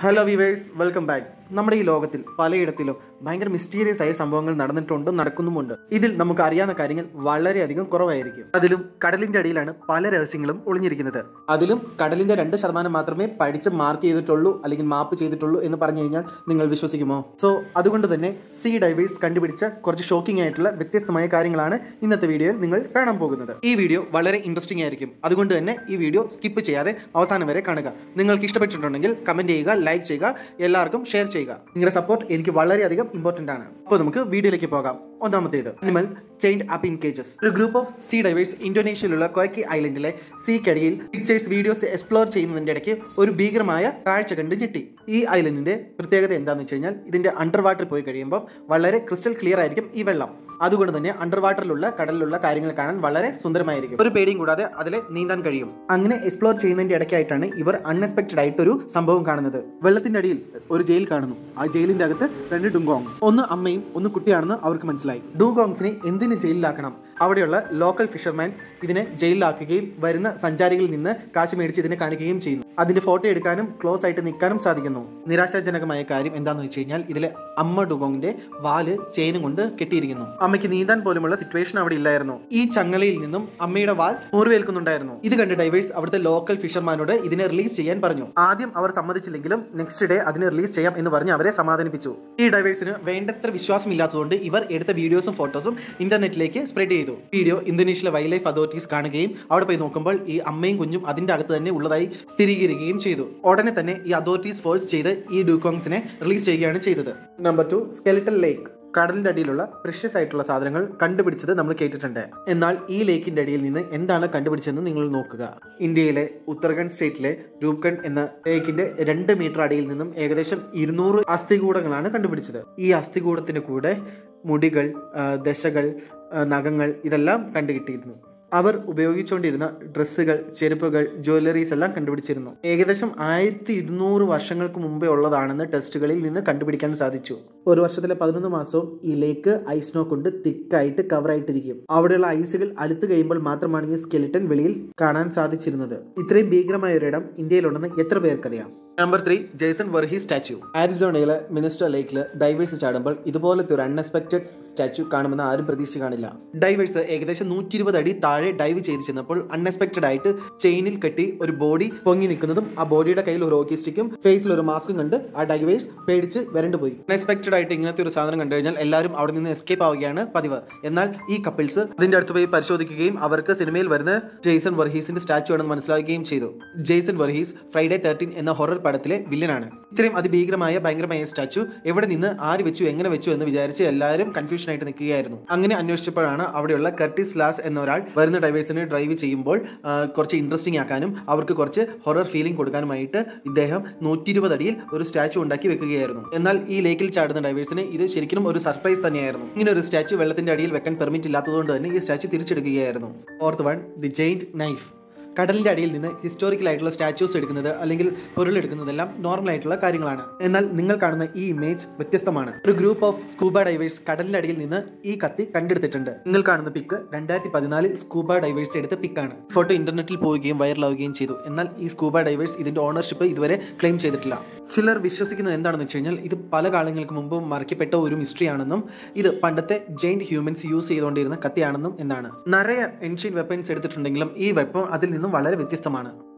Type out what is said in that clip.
hello viewers welcome back നമ്മുടെ ഈ ലോകത്തിൽ പലയിടത്തിലും ഭയങ്കര മിസ്റ്റീരിയസ് ആയ സംഭവങ്ങൾ നടന്നിട്ടുണ്ട് നടക്കുന്നുമുണ്ട് ഇതിൽ നമുക്ക് അറിയാവുന്ന കാര്യങ്ങൾ വളരെയധികം കുറവായിരിക്കും അതിലും കടലിന്റെ അടിയിലാണ് പല രഹസ്യങ്ങളും ഒളിഞ്ഞിരിക്കുന്നത് അതിലും കടലിന്റെ രണ്ട് ശതമാനം മാത്രമേ പഠിച്ച് മാർക്ക് ചെയ്തിട്ടുള്ളൂ അല്ലെങ്കിൽ മാപ്പ് ചെയ്തിട്ടുള്ളൂ എന്ന് പറഞ്ഞു കഴിഞ്ഞാൽ നിങ്ങൾ വിശ്വസിക്കുമോ സോ അതുകൊണ്ട് തന്നെ സീ ഡൈവേഴ്സ് കണ്ടുപിടിച്ച കുറച്ച് ഷോക്കിംഗ് ആയിട്ടുള്ള വ്യത്യസ്തമായ കാര്യങ്ങളാണ് ഇന്നത്തെ വീഡിയോയിൽ നിങ്ങൾ കാണാൻ പോകുന്നത് ഈ വീഡിയോ വളരെ ഇൻട്രസ്റ്റിംഗ് ആയിരിക്കും അതുകൊണ്ട് തന്നെ ഈ വീഡിയോ സ്കിപ്പ് ചെയ്യാതെ അവസാനം വരെ കാണുക നിങ്ങൾക്ക് ഇഷ്ടപ്പെട്ടിട്ടുണ്ടെങ്കിൽ കമന്റ് ചെയ്യുക ലൈക്ക് ചെയ്യുക എല്ലാവർക്കും ഷെയർ ചെയ്യുക നിങ്ങളുടെ സപ്പോർട്ട് എനിക്ക് വളരെയധികം ഇമ്പോർട്ടന്റ് ആണ് അപ്പോൾ നമുക്ക് വീഡിയോയിലേക്ക് പോകാം ഒന്നാമത്തേത് animals chained up in cages ഒരു ഗ്രൂപ്പ് ഓഫ് സീ ഡൈവേഴ്സ് ഇന്തോനേഷ്യയിലുള്ള കൊയക്കി ഐലൻഡിലെ സീക്കടിയിൽ പിക്ചേഴ്സ് വീഡിയോസ് എക്സ്പ്ലോർ ചെയ്യുന്നതിന്റെ ഇടയ്ക്ക് ഒരു ഭീകരമായ കാഴ്ച കണ്ട് ഞെട്ടി ഈ ഐലൻഡിന്റെ പ്രത്യേകത എന്താണെന്ന് വെച്ച് കഴിഞ്ഞാൽ ഇതിന്റെ അണ്ടർ വാട്ടർ പോയി കഴിയുമ്പോൾ വളരെ ക്രിസ്റ്റൽ ക്ലിയർ ആയിരിക്കും ഈ വെള്ളം അതുകൊണ്ട് തന്നെ അണ്ടർ വാട്ടറിലുള്ള കടലിലുള്ള കാര്യങ്ങൾ കാണാൻ വളരെ സുന്ദരമായിരിക്കും ഒരു പേടിയും കൂടാതെ അതിൽ നീന്താൻ കഴിയും അങ്ങനെ എക്സ്പ്ലോർ ചെയ്യുന്നതിന്റെ ഇടയ്ക്കായിട്ടാണ് ഇവർ അൺഎക്സ്പെക്ടഡ് ആയിട്ട് ഒരു സംഭവം കാണുന്നത് വെള്ളത്തിന്റെ അടിയിൽ ഒരു ജയിൽ കാണുന്നു ആ ജയിലിന്റെ അകത്ത് രണ്ട് ഡുങ്കോങ് ഒന്ന് അമ്മയും ഒന്ന് കുട്ടിയാണെന്ന് അവർക്ക് മനസ്സിലായി ഡുങ്കോങ്സിനെ എന്തിന് ജയിലിലാക്കണം അവിടെയുള്ള ലോക്കൽ ഫിഷർമാൻസ് ഇതിനെ ജയിലിലാക്കുകയും വരുന്ന സഞ്ചാരികളിൽ നിന്ന് കാശ് മേടിച്ച് ഇതിനെ കാണിക്കുകയും ചെയ്യുന്നു അതിന്റെ ഫോട്ടോ എടുക്കാനും ക്ലോസ് ആയിട്ട് നിൽക്കാനും സാധിക്കുന്നു നിരാശാജനകമായ കാര്യം എന്താണെന്ന് വെച്ച് കഴിഞ്ഞാൽ ഇതിലെ അമ്മ ഡുഗോങ്ങിന്റെ വാല് ചെയിനും കൊണ്ട് കെട്ടിയിരിക്കുന്നു അമ്മയ്ക്ക് നീന്താൻ പോലുമുള്ള സിറ്റുവേഷൻ അവിടെ ഇല്ലായിരുന്നു ഈ ചങ്ങലയിൽ നിന്നും അമ്മയുടെ വാൽ മുറിവേൽക്കുന്നുണ്ടായിരുന്നു ഇത് കണ്ട് ഡൈവേഴ്സ് അവിടുത്തെ ലോക്കൽ ഫിഷർമാനോട് ഇതിനെ റിലീസ് ചെയ്യാൻ പറഞ്ഞു ആദ്യം അവർ സമ്മതിച്ചില്ലെങ്കിലും നെക്സ്റ്റ് ഡേ അതിനെ റിലീസ് ചെയ്യാം എന്ന് പറഞ്ഞ് അവരെ സമാധാനിപ്പിച്ചു ഈ ഡൈവേഴ്സിന് വേണ്ടത്ര വിശ്വാസമില്ലാത്തതുകൊണ്ട് ഇവർ എടുത്ത വീഡിയോസും ഫോട്ടോസും ഇന്റർനെറ്റിലേക്ക് സ്പ്രെഡ് ചെയ്തു വീഡിയോ ഇന്തോനേഷ്യയിലെ വൈൽഡ് ലൈഫ് അതോറിറ്റീസ് കാണുകയും അവിടെ പോയി നോക്കുമ്പോൾ ഈ അമ്മയും കുഞ്ഞും അതിന്റെ അകത്ത് തന്നെ ഉള്ളതായി സ്ഥിരീകരിക്കുകയും ചെയ്തു ഉടനെ തന്നെ ഈ അതോറിറ്റീസ് ഫോഴ്സ് ചെയ്ത് ഈ ഡൂക്കോങ്സിനെ റിലീസ് ചെയ്യുകയാണ് ചെയ്തത് നമ്പർ ടു സ്കെലിറ്റൽ ലേക്ക് കടലിന്റെ അടിയിലുള്ള പ്രഷ്യസ് ആയിട്ടുള്ള സാധനങ്ങൾ കണ്ടുപിടിച്ചത് നമ്മൾ കേട്ടിട്ടുണ്ട് എന്നാൽ ഈ ലേക്കിന്റെ അടിയിൽ നിന്ന് എന്താണ് കണ്ടുപിടിച്ചതെന്ന് നിങ്ങൾ നോക്കുക ഇന്ത്യയിലെ ഉത്തരാഖണ്ഡ് സ്റ്റേറ്റിലെ രൂപ്ഖണ്ഡ് എന്ന ലേക്കിന്റെ രണ്ട് മീറ്റർ അടിയിൽ നിന്നും ഏകദേശം ഇരുന്നൂറ് അസ്ഥികൂടങ്ങളാണ് കണ്ടുപിടിച്ചത് ഈ അസ്ഥികൂടത്തിന് കൂടെ മുടികൾ ആ, ദശകൾ ആ, നഖങ്ങൾ ഇതെല്ലാം കണ്ടുകിട്ടിയിരുന്നു അവർ ഉപയോഗിച്ചുകൊണ്ടിരുന്ന ഡ്രസ്സുകൾ ചെരുപ്പുകൾ ജ്വല്ലറീസ് എല്ലാം കണ്ടുപിടിച്ചിരുന്നു ഏകദേശം ആയിരത്തി ഇരുന്നൂറ് വർഷങ്ങൾക്ക് മുമ്പേ ഉള്ളതാണെന്ന് ടെസ്റ്റുകളിൽ നിന്ന് കണ്ടുപിടിക്കാൻ സാധിച്ചു ഒരു വർഷത്തിലെ പതിനൊന്ന് മാസവും ഈ ലേക്ക് ഐസ്നോ കൊണ്ട് തിക്കായിട്ട് കവറായിട്ടിരിക്കും അവിടെയുള്ള ഐസുകൾ അലുത്ത് കഴിയുമ്പോൾ മാത്രമാണ് ഈ സ്കെലിറ്റൻ വെളിയിൽ കാണാൻ സാധിച്ചിരുന്നത് ഇത്രയും ഭീകരമായ ഒരിടം ഇന്ത്യയിലുണ്ടെന്ന് എത്ര പേർക്കറിയാം number three Jason Voorhees statue ആരിസോണയിലെ മിനിസ്റ്റർ ലേക്കിൽ ഡൈവേഴ്സ് ചാടുമ്പോൾ ഇതുപോലത്തെ ഒരു അൺഎക്സ്പെക്ടഡ് സ്റ്റാച്യു കാണുമെന്ന് ആരും പ്രതീക്ഷ കാണില്ല ഡൈവേഴ്സ് ഏകദേശം നൂറ്റി ഇരുപത് അടി താഴെ ഡൈവ് ചെയ്ത് ചെന്നപ്പോൾ അൺഎക്സ്പെക്ടഡ് ആയിട്ട് ചെയിനിൽ കെട്ടി ഒരു ബോഡി പൊങ്ങി നിൽക്കുന്നതും ആ ബോഡിയുടെ കയ്യിൽ ഒരു ഹോക്കി സ്റ്റിക്കും ഫേസിൽ ഒരു മാസ്കും കണ്ട് ആ ഡൈവേഴ്സ് പേടിച്ച് വരണ്ടു പോയി അൺഎക്സ്പെക്ടഡ് ആയിട്ട് ഇങ്ങനത്തെ ഒരു സാധനം കണ്ടു കഴിഞ്ഞാൽ എല്ലാവരും അവിടെ നിന്ന് എസ്കേപ്പ് ആവുകയാണ് പതിവ് എന്നാൽ ഈ കപ്പിൾസ് അതിന്റെ അടുത്ത് പോയി പരിശോധിക്കുകയും അവർക്ക് സിനിമയിൽ വരുന്ന ജെയ്സൺ വർഹീസിന്റെ സ്റ്റാച്ചു ആണെന്ന് മനസ്സിലാക്കുകയും ചെയ്തു ജെയ്സൺ വർഹീസ് ഫ്രൈഡേ തേർട്ടീൻ എന്ന ഹൊറർ പടത്തിലെ വില്ലനാണ് ഇത്രയും അതിഭീകരമായ ഭയങ്കരമായ സ്റ്റാച്ചു എവിടെ നിന്ന് ആര് വെച്ചു എങ്ങനെ വെച്ചു എന്ന് വിചാരിച്ച് എല്ലാവരും കൺഫ്യൂഷൻ ആയിട്ട് നിൽക്കുകയായിരുന്നു അങ്ങനെ അന്വേഷിച്ചപ്പോഴാണ് അവിടെയുള്ള കർട്ടിസ് ലാസ് എന്ന ഒരാൾ വരുന്ന ഡൈവേഴ്സിനെ ഡ്രൈവ് ചെയ്യുമ്പോൾ ആ, കുറച്ച് ഇൻട്രസ്റ്റിംഗ് ആക്കാനും അവർക്ക് കുറച്ച് ഹൊറർ ഫീലിംഗ് കൊടുക്കാനുമായിട്ട് ഇദ്ദേഹം നൂറ്റി ഇരുപത് അടിയിൽ ഒരു സ്റ്റാച്ചു ഉണ്ടാക്കി വെക്കുകയായിരുന്നു എന്നാൽ ഈ ലേക്കിൽ ചാടുന്ന ഡൈവേഴ്സിന് ഇത് ശരിക്കും ഒരു സർപ്രൈസ് തന്നെയായിരുന്നു ഇങ്ങനെ ഒരു സ്റ്റാച്ചു വെള്ളത്തിന്റെ അടിയിൽ വെക്കാൻ പെർമിറ്റ് ഇല്ലാത്തതുകൊണ്ട് തന്നെ ഈ സ്റ്റാച്ചു തിരിച്ചെടുക്കുകയായിരുന്നു fourth one the giant knife കടലിന്റെ അടിയിൽ നിന്ന് ഹിസ്റ്റോറിക്കൽ ആയിട്ടുള്ള സ്റ്റാച്യൂസ് എടുക്കുന്നത് അല്ലെങ്കിൽ പൊരുളെടുക്കുന്നതെല്ലാം നോർമൽ ആയിട്ടുള്ള കാര്യങ്ങളാണ് എന്നാൽ നിങ്ങൾ കാണുന്ന ഈ ഇമേജ് വ്യത്യസ്തമാണ് ഒരു ഗ്രൂപ്പ് ഓഫ് സ്കൂബ ഡൈവേഴ്സ് കടലിന്റെ അടിയിൽ നിന്ന് ഈ കത്തി കണ്ടെടുത്തിട്ടുണ്ട് നിങ്ങൾ കാണുന്ന പിക്ക് രണ്ടായിരത്തി പതിനാലിൽ സ്കൂബ ഡൈവേഴ്സ് എടുത്ത പിക്കാണ് ഫോട്ടോ ഇന്റർനെറ്റിൽ പോവുകയും വൈറലാവുകയും ചെയ്തു എന്നാൽ ഈ സ്കൂബ ഡൈവേഴ്സ് ഇതിന്റെ ഓണർഷിപ്പ് ഇതുവരെ ക്ലെയിം ചെയ്തിട്ടില്ല ചിലർ വിശ്വസിക്കുന്നത് എന്താണെന്ന് വെച്ച് കഴിഞ്ഞാൽ ഇത് പല കാലങ്ങൾക്ക് മുമ്പ് മറക്കപ്പെട്ട ഒരു മിസ്റ്ററി ആണെന്നും ഇത് പണ്ടത്തെ ജെയിന്റ് ഹ്യൂമൻസ് യൂസ് ചെയ്തുകൊണ്ടിരുന്ന കത്തിയാണെന്നും എന്നാണ് നിറയെ എൻഷ്യൻ വെപ്പൺസ് എടുത്തിട്ടുണ്ടെങ്കിലും ഈ വെപ്പൺ അതിൽ നിന്നും വളരെ വ്യത്യസ്തമാണ്